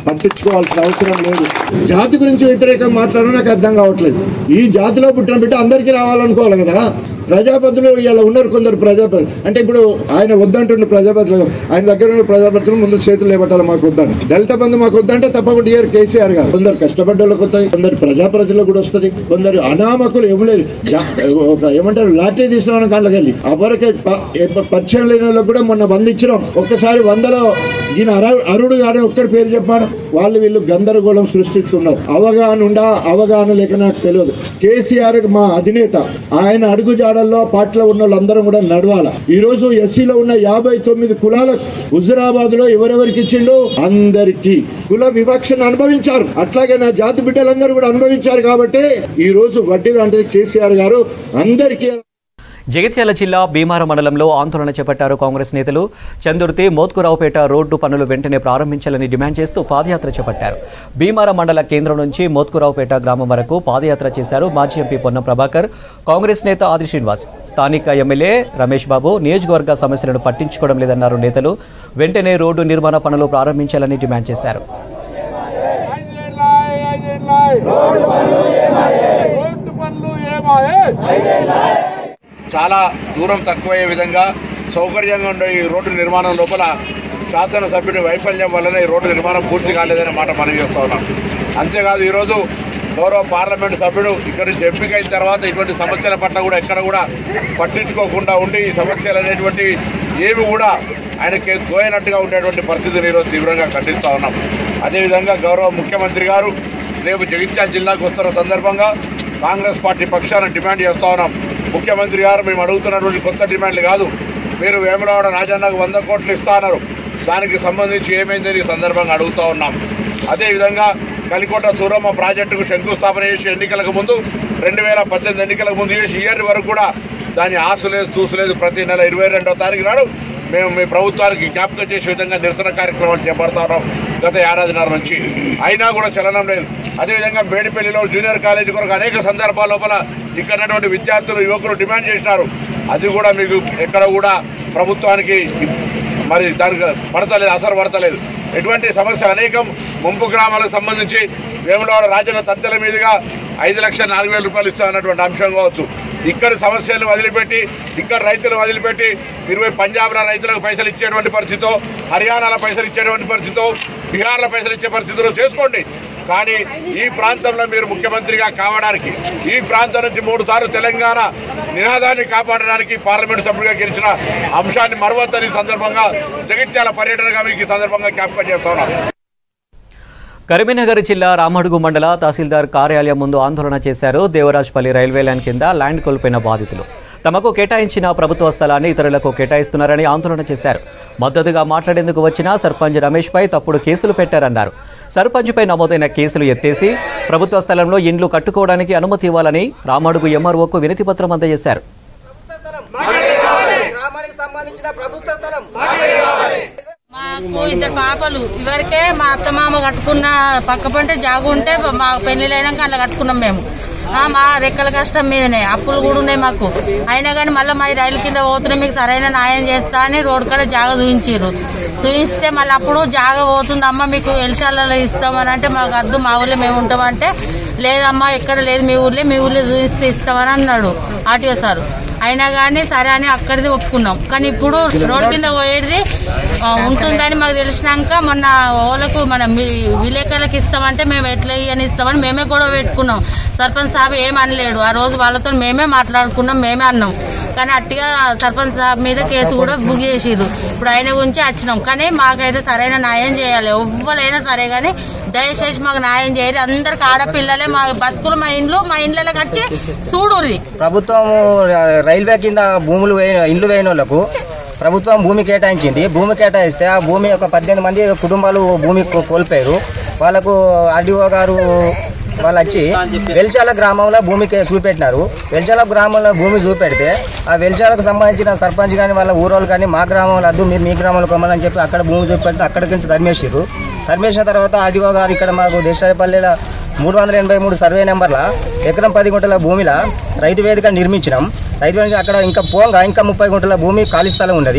పట్టించుకోవాల్సిన అవసరం లేదు జాతి గురించి వ్యతిరేకం మాట్లాడడం నాకు అర్థం కావట్లేదు ఈ జాతిలో పుట్టిన బిడ్డ అందరికీ రావాలనుకోవాలి కదా ప్రజాపతులు ఇలా ఉన్నారు కొందరు ప్రజాపతులు అంటే ఇప్పుడు ఆయన వద్దంటుండే ప్రజాపతులు ఆయన దగ్గర ఉన్న ప్రజాపతులు ముందు చేతులు లేబట్టాలి మాకు వద్దని దళిత బంధు మాకు వద్దంటే తప్పకుండా ఇయర్ కేసీఆర్ గారు కొందరు కష్టపడ్డ వాళ్ళకి వస్తాయి కొందరు ప్రజాప్రతిలో కూడా వస్తుంది కొందరు అనామకులు ఏమలేదు ఒక ఏమంటారు లాటరీ తీసుకున్న కాళ్ళకి వెళ్ళి ఎవరికి ప- ఏ- పరిచయం లేని వాళ్ళకి కూడా మొన్న వంద ఇచ్చినాం ఒక్కసారి వందలో ఈయన అర అరుడు కానీ ఒక్కడి పేరు చెప్పాను వాళ్ళు వీళ్ళు గందరగోళం సృష్టిస్తున్నారు అవగాహన ఉండా అవగాహన లేక నాకు తెలియదు కేసీఆర్ మా అధినేత ఆయన అడుగు జాడల్లో పాటలో ఉన్న వాళ్ళందరం కూడా నడవాల ఈ రోజు ఎస్సీలో ఉన్న యాభై తొమ్మిది కులాల హుజురాబాద్ లో ఎవరెవరికి ఇచ్చిండు అందరికీ కుల వివక్షను అనుభవించారు అట్లాగే నా జాతి బిడ్డలందరూ కూడా అనుభవించారు కాబట్టి ఈ రోజు వడ్డీ లాంటిది కేసీఆర్ గారు అందరికీ జగిత్యాల జిల్లా భీమార మండలంలో ఆందోళన చేపట్టారు కాంగ్రెస్ నేతలు చందుర్తి మోత్కురావుపేట రోడ్డు పనులు వెంటనే ప్రారంభించాలని డిమాండ్ చేస్తూ పాదయాత్ర చేపట్టారు భీమార మండల కేంద్రం నుంచి మోత్కురావుపేట గ్రామం వరకు పాదయాత్ర చేశారు మాజీ ఎంపీ పొన్నం ప్రభాకర్ కాంగ్రెస్ నేత ఆది శ్రీనివాస్ స్థానిక ఎమ్మెల్యే రమేష్ బాబు నియోజకవర్గ సమస్యలను పట్టించుకోవడం లేదన్నారు నేతలు వెంటనే రోడ్డు నిర్మాణ పనులు ప్రారంభించాలని డిమాండ్ చేశారు చాలా దూరం తక్కువయ్యే విధంగా సౌకర్యంగా ఉండే ఈ రోడ్డు నిర్మాణం లోపల శాసనసభ్యుడి వైఫల్యం వల్లనే ఈ రోడ్డు నిర్మాణం పూర్తి కాలేదనే మాట మనం చేస్తూ ఉన్నాం అంతేకాదు ఈరోజు గౌరవ పార్లమెంటు సభ్యుడు ఇక్కడి నుంచి ఎంపిక అయిన తర్వాత ఇటువంటి సమస్యల పట్ల కూడా ఎక్కడ కూడా పట్టించుకోకుండా ఉండి ఈ సమస్యలు అనేటువంటి ఏమి కూడా ఆయనకి తోయనట్టుగా ఉండేటువంటి పరిస్థితిని ఈరోజు తీవ్రంగా ఖండిస్తూ ఉన్నాం అదేవిధంగా గౌరవ ముఖ్యమంత్రి గారు రేపు జగిత్యాల జిల్లాకు వస్తున్న సందర్భంగా కాంగ్రెస్ పార్టీ పక్షాన డిమాండ్ చేస్తా ఉన్నాం ముఖ్యమంత్రి గారు మేము అడుగుతున్నటువంటి కొత్త డిమాండ్లు కాదు మీరు వేములవాడ రాజన్నకు వంద కోట్లు ఇస్తా అన్నారు దానికి సంబంధించి ఏమైందని ఈ సందర్భంగా అడుగుతా ఉన్నాం అదేవిధంగా కలికోట సూరమ్మ ప్రాజెక్టుకు శంకుస్థాపన చేసి ఎన్నికలకు ముందు రెండు వేల పద్దెనిమిది ఎన్నికలకు ముందు చేసి ఇయర్ వరకు కూడా దాని ఆసు లేదు చూసు లేదు ప్రతి నెల ఇరవై రెండో తారీఖు నాడు మేము మీ ప్రభుత్వానికి జ్ఞాపకం చేసే విధంగా నిరసన కార్యక్రమాలు చేపడతా ఉన్నాం గత ఏడాదిన్నర నుంచి అయినా కూడా చలనం లేదు అదేవిధంగా మేడిపల్లిలో జూనియర్ కాలేజీ కొరకు అనేక సందర్భాల లోపల ఇక్కడ ఉన్నటువంటి విద్యార్థులు యువకులు డిమాండ్ చేసినారు అది కూడా మీకు ఎక్కడ కూడా ప్రభుత్వానికి మరి దానికి పడతలేదు అసలు పడతలేదు ఎటువంటి సమస్య అనేకం ముంపు గ్రామాలకు సంబంధించి వేములవాడ రాజన్న తత్తెల మీదుగా ఐదు లక్షల నాలుగు వేల రూపాయలు ఇస్తామన్నటువంటి అంశం కావచ్చు ఇక్కడ సమస్యలను వదిలిపెట్టి ఇక్కడ రైతులు వదిలిపెట్టి ఇరవై పంజాబ్ల రైతులకు పైసలు ఇచ్చేటువంటి పరిస్థితితో హర్యానాల పైసలు ఇచ్చేటువంటి పరిస్థితితో బీహార్ల పైసలు ఇచ్చే పరిస్థితిలో చేసుకోండి కానీ ఈ ప్రాంతంలో మీరు ముఖ్యమంత్రిగా కావడానికి ఈ ప్రాంతం నుంచి మూడు సార్లు తెలంగాణ నినాదాన్ని కాపాడడానికి పార్లమెంటు సభ్యుడిగా గెలిచిన అంశాన్ని మరవద్దని ఈ సందర్భంగా జగిత్యాల పర్యటనగా మీకు ఈ సందర్భంగా జ్ఞాపకం చేస్తున్నాను కరీంనగర్ జిల్లా రామడుగు మండల తహసీల్దార్ కార్యాలయం ముందు ఆందోళన చేశారు దేవరాజ్పల్లి రైల్వే లైన్ కింద ల్యాండ్ కోల్పోయిన బాధితులు తమకు కేటాయించిన ప్రభుత్వ స్థలాన్ని ఇతరులకు కేటాయిస్తున్నారని ఆందోళన చేశారు మద్దతుగా మాట్లాడేందుకు వచ్చిన సర్పంచ్ రమేష్పై తప్పుడు కేసులు పెట్టారన్నారు సర్పంచ్పై నమోదైన కేసులు ఎత్తేసి ప్రభుత్వ స్థలంలో ఇండ్లు కట్టుకోవడానికి అనుమతి ఇవ్వాలని రామడుగు ఎంఆర్ఓకు వినతి పత్రం అందజేశారు గ్రామానికి సంబంధించిన ప్రభుత్వ స్థలం మాకు ఇద్దరు పాపలు ఇవరికే మా అత్తమామ కట్టుకున్న పక్క పంటే జాగు ఉంటే మా పెళ్లిళ్ళు అయినాక అలా కట్టుకున్నాం మేము ఆ, మా రెక్కల కష్టం మీదనే అప్పులు కూడా ఉన్నాయి మాకు అయినా కానీ మళ్ళీ మా ఈ రైలు కింద పోతున్నాయి మీకు సరైన న్యాయం చేస్తా అని రోడ్ కాడ జాగ చూపించారు చూపిస్తే మళ్ళీ అప్పుడు జాగ పోతుంది అమ్మ మీకు ఎలిశాలలో ఇస్తామని అంటే మాకు అద్దు మా ఊళ్ళో మేము ఉంటామంటే లేదమ్మా ఎక్కడ లేదు మీ ఊళ్ళో మీ ఊళ్ళో చూపిస్తే ఇస్తామని అన్నాడు ఆర్టీఓ సార్ అయినా కానీ సరే అని అక్కడిది ఒప్పుకున్నాం కానీ ఇప్పుడు రోడ్ కింద పోయేది ఆ, ఉంటుందని మాకు తెలిసినాక మొన్న ఓలకు మన మీ విలేకరులకు ఇస్తామంటే మేము ఎట్లా ఇయ్యని ఇస్తామని మేమే గొడవ పెట్టుకున్నాం సర్పంచ్ సాబ్ ఏం అనలేడు ఆ రోజు వాళ్ళతో మేమే మాట్లాడుకున్నాం మేమే అన్నాం కానీ అట్టిగా సర్పంచ్ సాబ్ మీద కేసు కూడా బుక్ చేసిర్రు ఇప్పుడు ఆయన గురించి వచ్చినాం కానీ మాకైతే సరైన న్యాయం చేయాలి ఎవ్వరైనా సరే కానీ దయచేసి మాకు న్యాయం చేయాలి అందరికి ఆడపిల్లలే మా బతుకులు మా ఇండ్లు మా ఇండ్లకి వచ్చి చూడుర్రి ప్రభుత్వం రైల్వే కింద భూములు వేయ ఇండ్లు వేయని వాళ్ళకు ప్రభుత్వం భూమి కేటాయించింది భూమి కేటాయిస్తే ఆ భూమి ఒక పద్దెనిమిది మంది కుటుంబాలు భూమి కో- కోల్పోయారు వాళ్ళకు ఆర్డీఓ గారు వాళ్ళు వచ్చి వెల్చాల గ్రామంలో భూమికి చూపెట్టినారు వెల్చాల గ్రామంలో భూమి చూపెడితే ఆ వెల్చాలకు సంబంధించిన సర్పంచ్ కానీ వాళ్ళ ఊరోళ్ళు కానీ మా గ్రామంలో వద్దు మీరు మీ గ్రామంలో కొమ్మాలని చెప్పి అక్కడ భూమి చూపెడితే అక్కడికి నుంచి తరిమేసిర్రు తరిమేసిన తర్వాత ఆర్డీఓ గారు ఇక్కడ మాకు దేశాయపల్లిలో మూడు వందల ఎనభై మూడు సర్వే నెంబర్ల ఎకరం పది గుంటల భూమిలో రైతు వేదిక నిర్మించినాం రైతు వేదిక అక్కడ ఇంకా పోంగా ఇంకా ముప్పై గుంటల భూమి ఖాళీ స్థలం ఉన్నది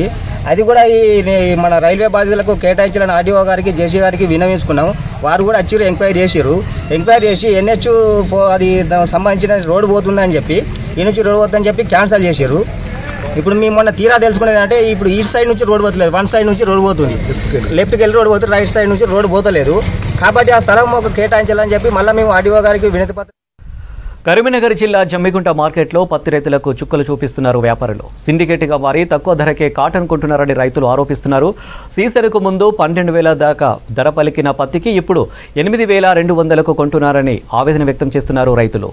అది కూడా ఈ ఈ మన రైల్వే బాధితులకు కేటాయించాలని ఆర్డీఓ గారికి జేసీ గారికి వినవించుకున్నాం వారు కూడా వచ్చి ఎంక్వైరీ చేసిర్రు ఎంక్వైరీ చేసి ఎన్హెచ్ అది దానికి సంబంధించిన రోడ్డు పోతుందని చెప్పి ఈ నుంచి రోడ్డు పోతుందని చెప్పి క్యాన్సిల్ చేసిర్రు ఇప్పుడు మేము మొన్న తీరా తెలుసుకునేది అంటే ఇప్పుడు ఈ సైడ్ నుంచి రోడ్డు పోతలేదు వన్ సైడ్ నుంచి రోడ్డు పోతుంది లెఫ్ట్కి వెళ్ళి రోడ్డు పోతుంది రైట్ సైడ్ నుంచి రోడ్డు పోతలేదు కాబట్టి ఆ స్థలం ఒక కేటాయించాలని చెప్పి మళ్ళీ మేము ఆర్డీఓ గారికి వినతి పత్రం కరీంనగర్ జిల్లా జమ్మిగుంట మార్కెట్లో పత్తి రైతులకు చుక్కలు చూపిస్తున్నారు వ్యాపారులు సిండికేట్గా మారి తక్కువ ధరకే కాటన్ కొంటున్నారని రైతులు ఆరోపిస్తున్నారు సీసరకు ముందు పన్నెండు వేల దాకా ధర పలికిన పత్తికి ఇప్పుడు ఎనిమిది వేల రెండు వందలకు కొంటున్నారని ఆవేదన వ్యక్తం చేస్తున్నారు రైతులు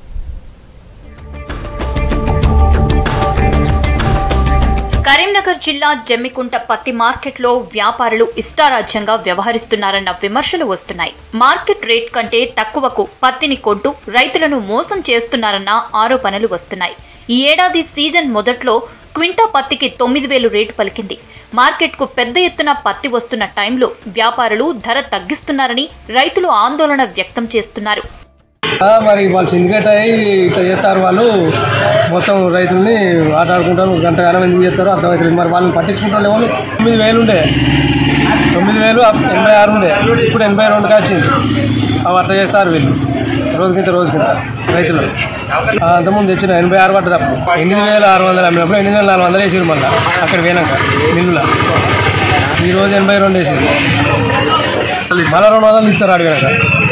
కరీంనగర్ జిల్లా జమ్మికుంట పత్తి మార్కెట్లో వ్యాపారులు ఇష్టారాజ్యంగా వ్యవహరిస్తున్నారన్న విమర్శలు వస్తున్నాయి మార్కెట్ రేట్ కంటే తక్కువకు పత్తిని కొంటూ రైతులను మోసం చేస్తున్నారన్న ఆరోపణలు వస్తున్నాయి ఈ ఏడాది సీజన్ మొదట్లో క్వింటా పత్తికి తొమ్మిది వేలు రేటు పలికింది మార్కెట్కు పెద్ద ఎత్తున పత్తి వస్తున్న టైంలో వ్యాపారులు ధర తగ్గిస్తున్నారని రైతులు ఆందోళన వ్యక్తం చేస్తున్నారు ఆ, మరి వాళ్ళు సిండికేట్ అయ్యి ఇట్లా చేస్తారు వాళ్ళు మొత్తం రైతుల్ని ఆటాడుకుంటారు గంటగానం ఎందుకు చేస్తారో అర్థమవుతుంది మరి వాళ్ళని పట్టించుకుంటారు ఎవరు తొమ్మిది వేలు ఉండే తొమ్మిది వేలు అప్- ఎనభై ఆరు ఉండే ఇప్పుడు ఎనభై రెండుకి వచ్చింది అవి అట్లా చేస్తారు వీళ్ళు రోజుకింత రోజుకింత రైతులు ఆ, అంతకుముందు తెచ్చిన ఎనభై ఆరు పట్టదు అప్పుడు ఎనిమిది వేల ఆరు వందలు అమ్మినప్పుడు ఎనిమిది వేల నాలుగు వందలు వేసారు మళ్ళీ అక్కడ పోయినాక మిల్లులో ఈ రోజు ఎనభై రెండు వేసారు మళ్ళీ రెండు వందలు ఇస్తారు అడిగినాక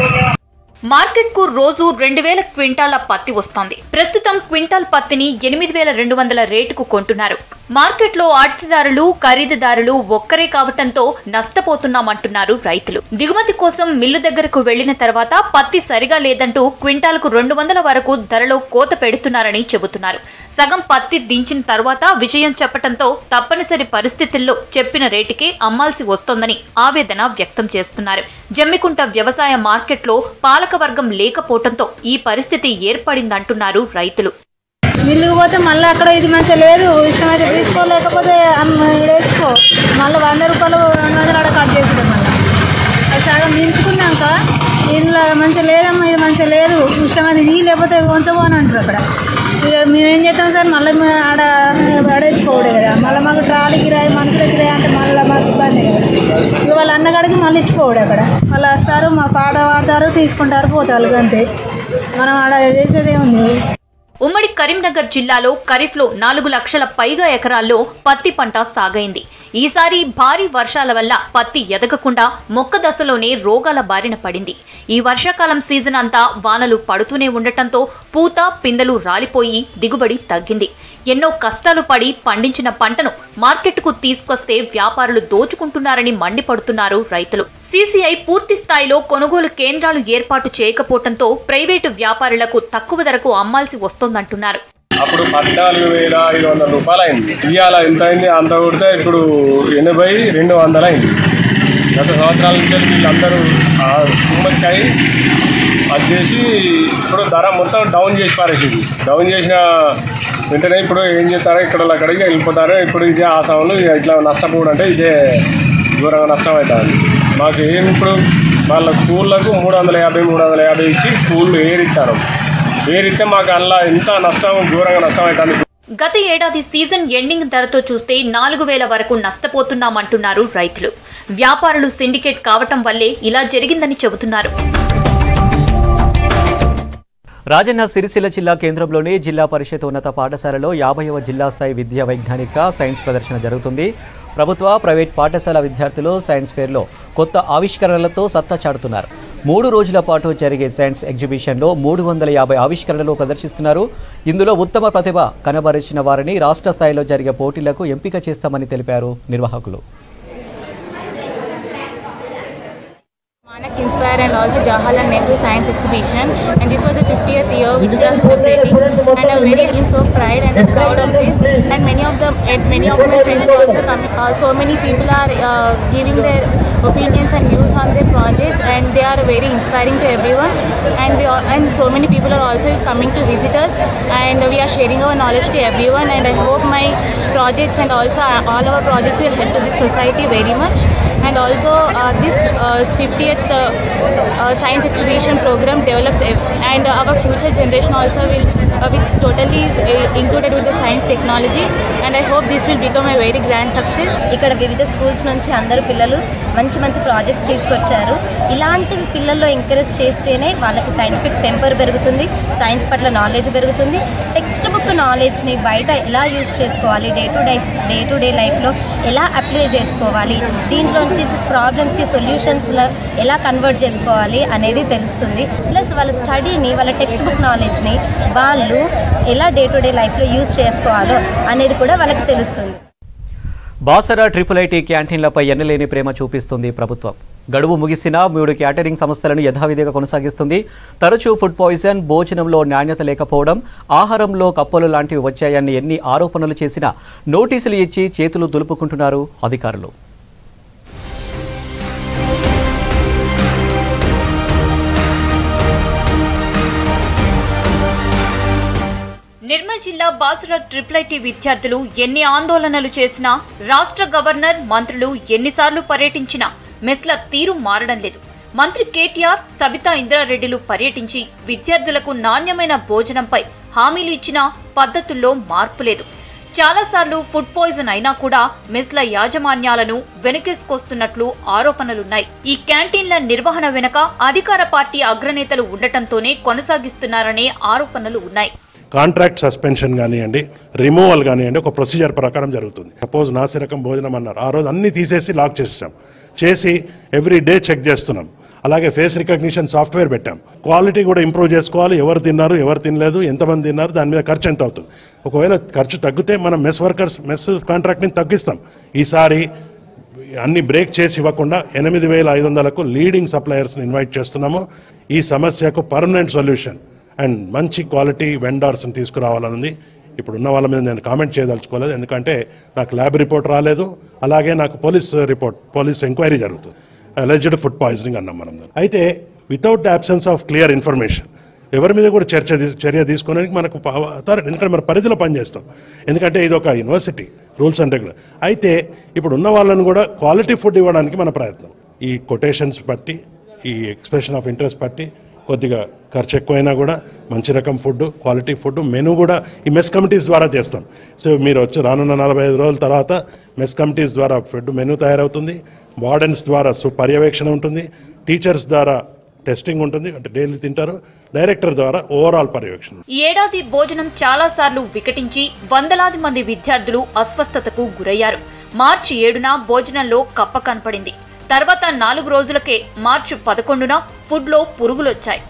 మార్కెట్ కు రోజు రెండు వేల క్వింటాల పత్తి వస్తోంది ప్రస్తుతం క్వింటాల్ పత్తిని ఎనిమిది వేల రెండు వందల రేటుకు కొంటున్నారు మార్కెట్లో ఆడతిదారులు ఖరీదుదారులు ఒక్కరే కావటంతో నష్టపోతున్నామంటున్నారు రైతులు దిగుమతి కోసం మిల్లు దగ్గరకు వెళ్లిన తర్వాత పత్తి సరిగా లేదంటూ క్వింటాల్కు రెండు వందల వరకు ధరలో కోత పెడుతున్నారని చెబుతున్నారు సగం పత్తి దించిన తర్వాత విజయం చెప్పటంతో తప్పనిసరి పరిస్థితుల్లో చెప్పిన రేటుకే అమ్మాల్సి వస్తోందని ఆవేదన వ్యక్తం చేస్తున్నారు జమ్మికుంట వ్యవసాయ మార్కెట్లో పాలకవర్గం లేకపోవడంతో ఈ పరిస్థితి ఏర్పడిందంటున్నారు రైతులు మిల్లుకు పోతే మళ్ళీ అక్కడ ఇది మంచిగా లేదు ఇష్టమైతే తీసుకో లేకపోతే అమ్మ వేసుకో మళ్ళీ వంద రూపాయలు రెండు వందలు ఆడ కట్ చేసుకుంటాం మళ్ళీ అది సగం నించుకున్నాక ఇందులో మంచిగా లేదమ్మా ఇది మంచిగా లేదు ఇష్టమైతే ఇది లేకపోతే కొంచెం అని అంటారు అక్కడ ఇక మేము ఏం చేస్తాం సార్ మళ్ళీ మేము ఆడ పడేసుకోవడే కదా మళ్ళీ మాకు ట్రాలీ కిరాయి మనుషుల కిరాయి అంటే మళ్ళీ మాకు ఇబ్బంది కదా ఇక వాళ్ళ అన్నగాడికి మళ్ళీ ఇచ్చిపోవడు అక్కడ వాళ్ళు వస్తారు మా పాట వాడతారు తీసుకుంటారు పోతారు అంతే మనం ఆడ చేసేదే ఉంది ఉమ్మడి కరీంనగర్ జిల్లాలో ఖరీఫ్లో నాలుగు లక్షల పైగా ఎకరాల్లో పత్తి పంట సాగైంది ఈసారి భారీ వర్షాల వల్ల పత్తి ఎదగకుండా మొక్క దశలోనే రోగాల బారిన పడింది ఈ వర్షాకాలం సీజన్ అంతా వానలు పడుతూనే ఉండటంతో పూత పిందెలు రాలిపోయి దిగుబడి తగ్గింది ఎన్నో కష్టాలు పడి పండించిన పంటను మార్కెట్కు తీసుకొస్తే వ్యాపారులు దోచుకుంటున్నారని మండిపడుతున్నారు రైతులు సీసీఐ పూర్తి స్థాయిలో కొనుగోలు కేంద్రాలు ఏర్పాటు చేయకపోవడంతో ప్రైవేటు వ్యాపారులకు తక్కువ ధరకు అమ్మాల్సి వస్తోందంటున్నారు అప్పుడు పద్నాలుగు వేల ఐదు వందల రూపాయలు అయింది ఇవాళ ఎంత అయింది అంత కొడితే ఇప్పుడు ఎనభై రెండు వందలు అయింది గత సంవత్సరాల నుంచి వీళ్ళందరూ ఆ గుమ్మడికాయ అది చేసి ఇప్పుడు ధర మొత్తం డౌన్ చేసి పారేసింది డౌన్ చేసిన వెంటనే ఇప్పుడు ఏం చేస్తారో ఇక్కడ అక్కడికి వెళ్ళిపోతారో ఇప్పుడు ఇదే ఆసాములు ఇట్లా నష్టపోవడం అంటే ఇదే ఘోరంగా నష్టం అవుతుంది మాకు ఏం ఇప్పుడు వాళ్ళ కూళ్ళకు మూడు వందల యాభై మూడు వందల యాభై ఇచ్చి కూళ్ళు ఏరిస్తారు ఏరిస్తే మాకు అందులో ఎంత నష్టం ఘోరంగా నష్టం అవుతుంది గత ఏడాది సీజన్ ఎండింగ్ ధరతో చూస్తే నాలుగు వేల వరకు నష్టపోతున్నామంటున్నారు రైతులు వ్యాపారులు సిండికేట్ కావటం వల్లే ఇలా జరిగిందని చెబుతున్నారు రాజన్న సిరిసిల్ల జిల్లా కేంద్రంలోని జిల్లా పరిషత్ ఉన్నత పాఠశాలలో యాభైవ జిల్లా స్థాయి విద్యా వైజ్ఞానిక సైన్స్ ప్రదర్శన జరుగుతుంది ప్రభుత్వ ప్రైవేట్ పాఠశాల విద్యార్థులు సైన్స్ ఫేర్లో కొత్త ఆవిష్కరణలతో సత్తా చాటుతున్నారు మూడు రోజుల పాటు జరిగే సైన్స్ ఎగ్జిబిషన్లో మూడు వందల యాభై ఆవిష్కరణలు ప్రదర్శిస్తున్నారు ఇందులో ఉత్తమ ప్రతిభ కనబరిచిన వారిని రాష్ట్ర స్థాయిలో జరిగే పోటీలకు ఎంపిక చేస్తామని తెలిపారు నిర్వాహకులు Manak Inspire and also Jawaharlal Nehru Science Exhibition and this was the 50th year which we are celebrating and I'm very feeling so pride and proud of this and many of them and many of my friends are also coming. Uh, so many people are uh, giving their opinions and views on their projects and they are very inspiring to everyone and we are, and so many people are also coming to visit us and we are sharing our knowledge to everyone and I hope my projects and also all our projects will help to this society very much And also, uh, this uh, 50th uh, uh, science exhibition program develops, ev- and uh, our future generation also will uh, with totally is, uh, included with the science technology. And I hope this will become a very grand success. ఇక్కడ వివిధ schools నుంచి అందరు పిల్లలు మంచి మంచి projects తీసుకొచ్చారు ఇలాంటివి పిల్లల్లో ఎంకరేజ్ చేస్తేనే వాళ్ళకి సైంటిఫిక్ టెంపర్ పెరుగుతుంది సైన్స్ పట్ల నాలెడ్జ్ పెరుగుతుంది టెక్స్ట్ బుక్ నాలెడ్జ్ని బయట ఎలా యూస్ చేసుకోవాలి day to day day to day లైఫ్లో ఎలా అప్లై చేసుకోవాలి దీంట్లో నుంచి ప్రాబ్లమ్స్కి సొల్యూషన్స్లో ఎలా కన్వర్ట్ చేసుకోవాలి అనేది తెలుస్తుంది ప్లస్ వాళ్ళ స్టడీని వాళ్ళ టెక్స్ట్ బుక్ నాలెడ్జ్ని వాళ్ళు ఎలా డే టు డే లైఫ్లో యూస్ చేసుకోవాలో అనేది కూడా వాళ్ళకి తెలుస్తుంది బాసరా ట్రిపుల్ ఐటీ క్యాంటీన్లపై ఎన్నలేని ప్రేమ చూపిస్తుంది ప్రభుత్వం గడువు ముగిసినా మూడు క్యాటరింగ్ సంస్థలను యథావిధిగా కొనసాగిస్తుంది తరచూ ఫుడ్ పాయిజన్ భోజనంలో నాణ్యత లేకపోవడం ఆహారంలో కప్పలు లాంటివి వచ్చాయని ఎన్ని ఆరోపణలు చేసినా నోటీసులు ఇచ్చి చేతులు దులుపుకుంటున్నారు అధికారులు నిర్మల్ జిల్లా బాసుర ట్రిపుల్ ఐటీ విద్యార్థులు ఎన్ని ఆందోళనలు చేసినా రాష్ట్ర గవర్నర్ మంత్రులు ఎన్నిసార్లు పర్యటించినా మెస్ల తీరు మారడం లేదు మంత్రి కేటీఆర్ సబితా ఇంద్రారెడ్డిలు పర్యటించి విద్యార్థులకు నాణ్యమైన భోజనంపై హామీలు ఇచ్చినా పద్ధతుల్లో మార్పు లేదు చాలాసార్లు ఫుడ్ పాయిజన్ అయినా కూడా మెస్ల యాజమాన్యాలను వెనకేసుకొస్తున్నట్లు ఆరోపణలున్నాయి ఈ క్యాంటీన్ల నిర్వహణ వెనక అధికార పార్టీ అగ్రనేతలు ఉండటంతోనే కొనసాగిస్తున్నారనే ఆరోపణలు ఉన్నాయి కాంట్రాక్ట్ సస్పెన్షన్ కానివ్వండి రిమూవల్ కానివ్వండి ఒక ప్రొసీజర్ ప్రకారం జరుగుతుంది సపోజ్ నాసిరకం భోజనం అన్నారు ఆ రోజు అన్ని తీసేసి లాక్ చేసేసాం చేసి ఎవ్రీ డే చెక్ చేస్తున్నాం అలాగే ఫేస్ రికగ్నిషన్ సాఫ్ట్వేర్ పెట్టాం క్వాలిటీ కూడా ఇంప్రూవ్ చేసుకోవాలి ఎవరు తిన్నారు ఎవరు తినలేదు ఎంతమంది తిన్నారు దాని మీద ఖర్చు ఎంత అవుతుంది ఒకవేళ ఖర్చు తగ్గితే మనం మెస్ వర్కర్స్ మెస్ కాంట్రాక్ట్ని తగ్గిస్తాం ఈసారి అన్ని బ్రేక్ చేసి ఇవ్వకుండా ఎనిమిది వేల ఐదు వందలకు లీడింగ్ సప్లయర్స్ని ఇన్వైట్ చేస్తున్నాము ఈ సమస్యకు పర్మనెంట్ సొల్యూషన్ అండ్ మంచి క్వాలిటీ వెండర్స్ని తీసుకురావాలనుంది ఇప్పుడు ఉన్న వాళ్ళ మీద నేను కామెంట్ చేయదలుచుకోలేదు ఎందుకంటే నాకు ల్యాబ్ రిపోర్ట్ రాలేదు అలాగే నాకు పోలీస్ రిపోర్ట్ పోలీస్ ఎంక్వైరీ జరుగుతుంది అలెజ్డ్ ఫుడ్ పాయిజనింగ్ అన్నాం మనం దాన్ని. అయితే without the absence of clear information ఎవరి మీద కూడా చర్చ తీ- చర్య తీసుకోవడానికి మనకు అథారిటీ ఎందుకంటే మన పరిధిలో పనిచేస్తాం ఎందుకంటే ఇది ఒక యూనివర్సిటీ రూల్స్ అండ్ రెగ్యులర్ అయితే ఇప్పుడు ఉన్న వాళ్ళని కూడా క్వాలిటీ ఫుడ్ ఇవ్వడానికి మన ప్రయత్నం ఈ కొటేషన్స్ బట్టి ఈ ఎక్స్ప్రెషన్ ఆఫ్ ఇంట్రెస్ట్ బట్టి కొద్దిగా ఖర్చు ఎక్కువైనా కూడా మంచి రకం ఫుడ్ క్వాలిటీ ఫుడ్ మెనూ కూడా ఈ మెస్ కమిటీస్ ద్వారా చేస్తాం సో మీరు వచ్చి రానున్న నలభై ఐదు రోజుల తర్వాత మెస్ కమిటీస్ ద్వారా ఫుడ్ మెనూ తయారవుతుంది వార్డెన్స్ ద్వారా సు- పర్యవేక్షణ ఉంటుంది టీచర్స్ ద్వారా టెస్టింగ్ ఉంటుంది అంటే డైలీ తింటారు డైరెక్టర్ ద్వారా ఓవరాల్ పర్యవేక్షణ ఈ ఏడాది భోజనం చాలా సార్లు వికటించి వందలాది మంది విద్యార్థులు అస్వస్థతకు గురయ్యారు మార్చి ఏడున భోజనంలో కప్ప కనపడింది తర్వాత నాలుగు రోజులకే మార్చి పదకొండున ఫుడ్లో పురుగులొచ్చాయి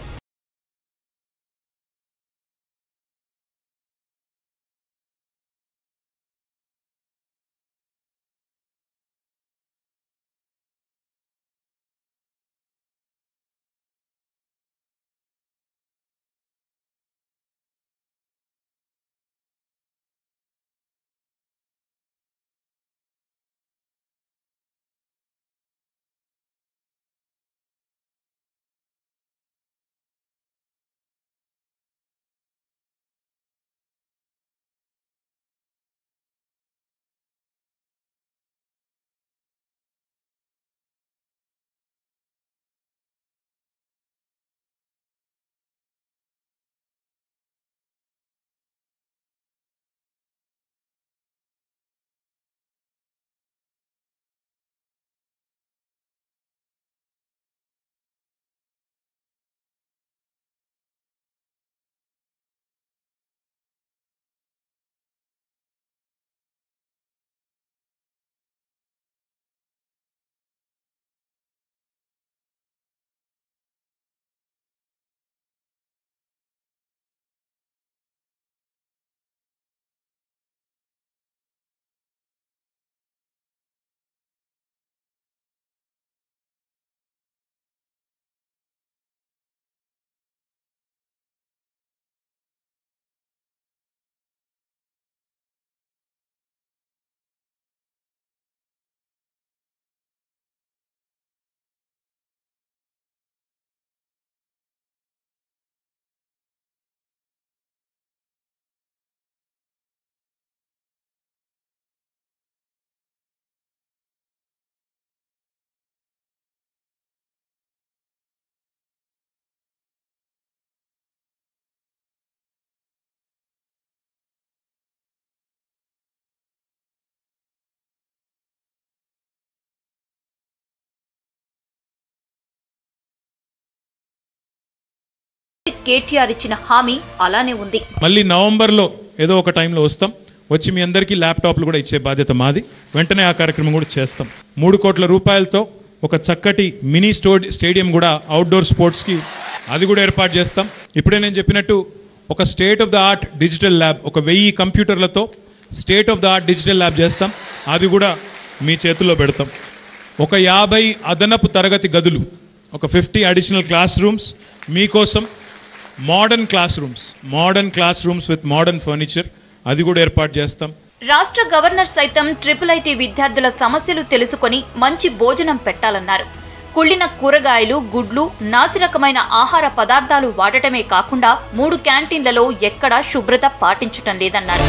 కేటీఆర్ ఇచ్చిన హామీ అలానే ఉంది మళ్ళీ నవంబర్లో ఏదో ఒక టైంలో వస్తాం వచ్చి మీ అందరికీ ల్యాప్టాప్లు కూడా ఇచ్చే బాధ్యత మాది వెంటనే ఆ కార్యక్రమం కూడా చేస్తాం మూడు కోట్ల రూపాయలతో ఒక చక్కటి మినీ స్టో స్టేడియం కూడా అవుట్డోర్ స్పోర్ట్స్కి అది కూడా ఏర్పాటు చేస్తాం ఇప్పుడే నేను చెప్పినట్టు ఒక state of the art digital lab ఒక వెయ్యి కంప్యూటర్లతో state of the art digital lab చేస్తాం అది కూడా మీ చేతుల్లో పెడతాం ఒక యాభై అదనపు తరగతి గదులు ఒక ఫిఫ్టీ అడిషనల్ క్లాస్ రూమ్స్ మీకోసం modern class rooms modern class rooms with modern furniture అది కూడా ఏర్పాటు చేస్తాం రాష్ట్ర గవర్నర్ సైతం ట్రిపుల్ ఐటీ విద్యార్థుల సమస్యలు తెలుసుకొని మంచి భోజనం పెట్టాలన్నారు కుళ్ళిన కూరగాయలు గుడ్లు నాసిరకమైన ఆహార పదార్థాలు వాడటమే కాకుండా మూడు క్యాంటీన్లలో ఎక్కడా శుభ్రత పాటించటం లేదన్నారు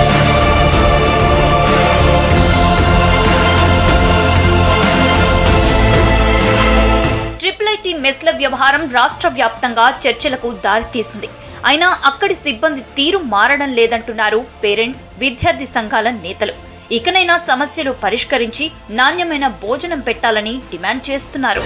ట్రిపుల్ ఐటీ మెస్ల వ్యవహారం రాష్ట్ర వ్యాప్తంగా చర్చలకు దారితీసింది అయినా అక్కడి సిబ్బంది తీరు మారడం లేదంటున్నారు పేరెంట్స్ విద్యార్థి సంఘాల నేతలు ఇకనైనా సమస్యలు పరిష్కరించి నాణ్యమైన భోజనం పెట్టాలని డిమాండ్ చేస్తున్నారు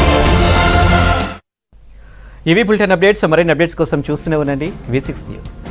ఇవి బులెటిన్ అప్డేట్స్ మరిన్ని అప్డేట్స్ కోసం చూస్తూనే ఉండండి వి సిక్స్ న్యూస్